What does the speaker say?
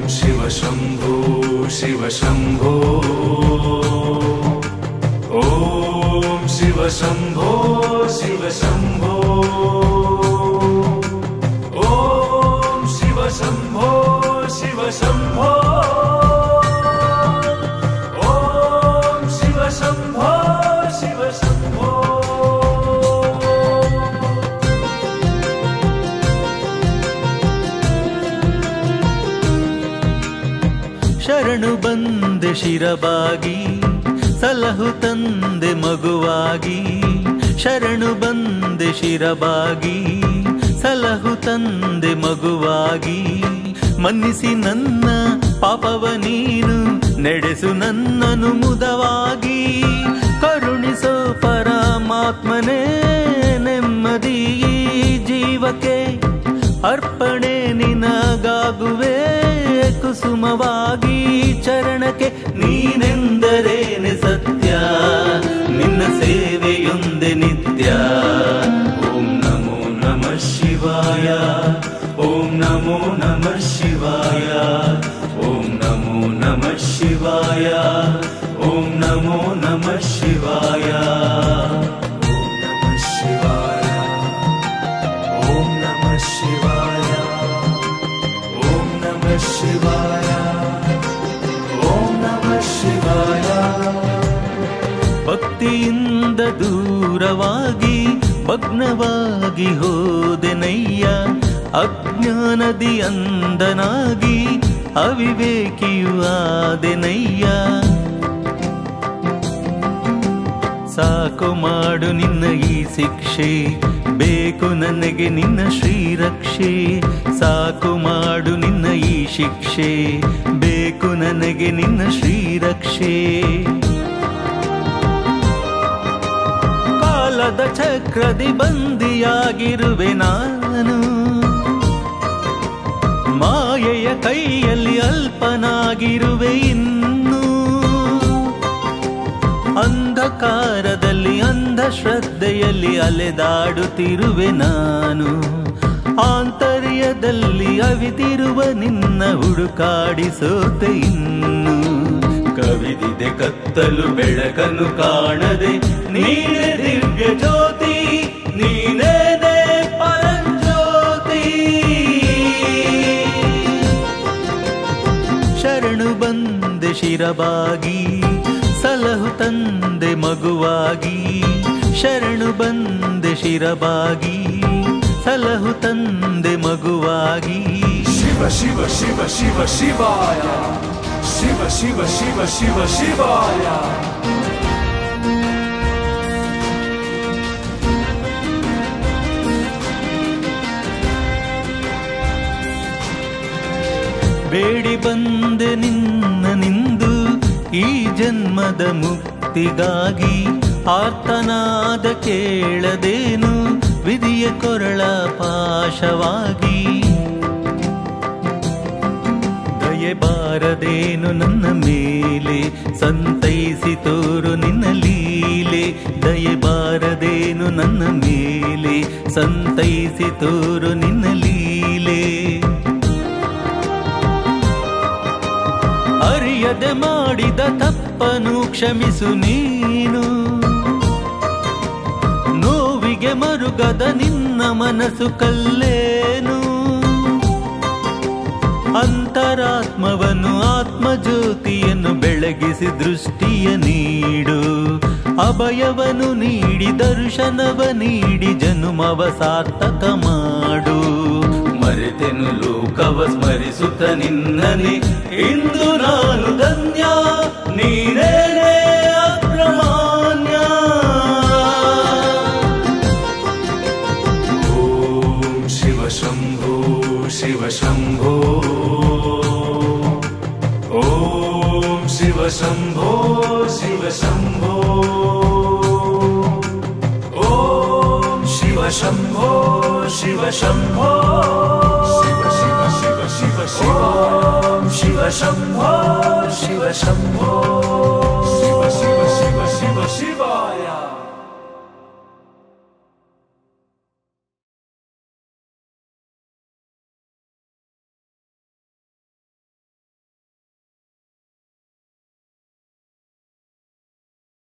ಶಿವ ಶಂಭೋ ಶಿವ ಶಂಭೋ ಓಂ ಶಿವ ಶಂಭೋ ಶಿವ ಶಂಭೋ ಓಂ ಶಿವ ಶಂಭೋ ಶಿವ ಶಂಭೋ ಓಂ ಶಿವ ಶಂಭೋ ಶಿವ ಶಂಭೋ ಶರಣು ಬಂದೆ ಶಿರಬಾಗಿ ಸಲಹು ತಂದೆ ಮಗುವಾಗಿ ಶರಣು ಬಂದೆ ಶಿರಬಾಗಿ ಸಲಹು ತಂದೆ ಮಗುವಾಗಿ ಮನ್ನಿಸಿ ನನ್ನ ಪಾಪವ ನೀನು ನಡೆಸು ನನ್ನನು ಮುದವಾಗಿ ಕರುಣಿಸೋ ಪರಮಾತ್ಮನೇ ನೆಮ್ಮದಿ ಈ ಜೀವಕ್ಕೆ ಅರ್ಪಣೆ ನಿನಗಾಗುವೆ ಕುಸುಮವಾಗಿ ಚರಣಕ್ಕೆ ನೀನೆಂದರೇನೆ ಸತ್ಯ ನಿನ್ನ ಸೇವೆಯೊಂದೆ ನಿತ್ಯ ಓಂ ನಮೋ ನಮಃ ಶಿವಾಯ ಓಂ ನಮೋ ನಮಃ ಶಿವಾಯ ಓಂ ನಮೋ ನಮಃ ಶಿವಾಯ ಓಂ ನಮೋ ನಮಃ ಶಿವಾಯ ಓಂ ನಮಃ ಶಿವಾಯ ಓಂ ನಮಃ ಶಿವಾಯ ಓಂ ನಮಃ ಶಿವಾಯ ಓಂ ನಮಃ ಶಿವಾಯ ಭಕ್ತಿಯಿಂದ ದೂರವಾಗಿ ಭಗ್ನವಾಗಿ ಹೋದೆನಯ್ಯ ಅಜ್ಞಾನದಿ ಅಂದನಾಗಿ ಅವಿವೇಕಿಯು ಆದೆನಯ್ಯ ಸಾಕು ಮಾಡು ನಿನ್ನ ಈ ಶಿಕ್ಷೆ ಬೇಕು ನನಗೆ ನಿನ್ನ ಶ್ರೀರಕ್ಷೆ ಸಾಕು ಮಾಡು ನಿನ್ನ ಈ ಶಿಕ್ಷೆ ಬೇಕು ನನಗೆ ನಿನ್ನ ಶ್ರೀರಕ್ಷೆ ಕಾಲದ ಚಕ್ರದಿ ಬಂದಿಯಾಗಿರುವೆ ನಾನು ಮಾಯೆಯ ಕೈಯಲ್ಲಿ ಅಲ್ಪನಾಗಿರುವೆ ಇನ್ನು ಅಂಧಕಾರದಲ್ಲಿ ಅಂಧಶ್ರದ್ಧೆಯಲ್ಲಿ ಅಲೆದಾಡುತ್ತಿರುವೆ ನಾನು ಆಂತರ್ಯದಲ್ಲಿ ಅವಿತಿರುವ ನಿನ್ನ ಹುಡುಕಾಡಿಸೋತೆ ಇನ್ನು ಕವಿದಿದೆ ಕತ್ತಲು ಬೆಳಕನ್ನು ಕಾಣದೆ ನೀನೇ ದಿವ್ಯ ಜ್ಯೋತಿ ನೀನೇನೇ ಪರಂಜ್ಯೋತಿ ಶರಣು ಬಂದೆ ಶಿರಬಾಗಿ ಸಲಹು ತಂದೆ ಮಗುವಾಗಿ ಶರಣು ಬಂದೆ ಶಿರಬಾಗಿ ಸಲಹು ತಂದೆ ಮಗುವಾಗಿ ಶಿವ ಶಿವ ಶಿವ ಶಿವ ಶಿವಾಯ ಶಿವ ಶಿವ ಶಿವ ಶಿವ ಶಿವಾಯ ಬೇಡಿ ಬಂದೆ ನಿನ್ನ ನಿಂದು ಈ ಜನ್ಮದ ಮುಕ್ತಿಗಾಗಿ ಆರ್ತನಾದ ಕೇಳದೇನು ವಿಧಿಯ ಕೊರಳ ಪಾಶವಾಗಿ ದಯೆ ಬಾರದೇನು ನನ್ನ ಮೇಲೆ ಸಂತೈಸಿ ತೋರು ನಿನ್ನ ಲೀಲೆ ದಯೆ ಬಾರದೇನು ನನ್ನ ಮೇಲೆ ಸಂತೈಸಿ ತೋರು ನಿನ್ನ ಲೀಲೆ ಅರಿಯದೆ ಮಾಡಿದ ತಪ್ಪನು ಕ್ಷಮಿಸು ನೀನು ನೋವಿಗೆ ಮರುಗದ ನಿನ್ನ ಮನಸ್ಸು ಕಲ್ಲೇನು ಅಂತರಾತ್ಮವನ್ನು ಆತ್ಮಜ್ಯೋತಿಯನ್ನು ಬೆಳಗಿಸಿ ದೃಷ್ಟಿಯ ನೀಡು ಅಭಯವನ್ನು ನೀಡಿ ದರ್ಶನವ ನೀಡಿ ಜನುಮವ ಸಾರ್ಥಕ ಮಾಡು ಮರೆತೆನು ಲೋಕವ ಸ್ಮರಿಸುತ್ತ ನಿನ್ನನೆ ಇಂದು ನಾನು ಧನ್ಯ ನೀನೇನೇ ಅಗ್ರಮಾನ್ಯ ಓಂ ಶಿವ ಶಂಭೋ ಶಿವ ಶಂಭೋ ಓಂ ಶಿವ ಶಂಭೋ ಶಿವ ಶಂಭೋ ಓಂ ಶಿವ ಶಂಭೋ ಶಿವ ಶಂಭೋ ಶಿವ ಶಿವ ಶಿವ ಶಿವ ಶಿವ ಓಂ ಶಿವ ಶಂಭೋ ಶಿವ ಶಂಭೋ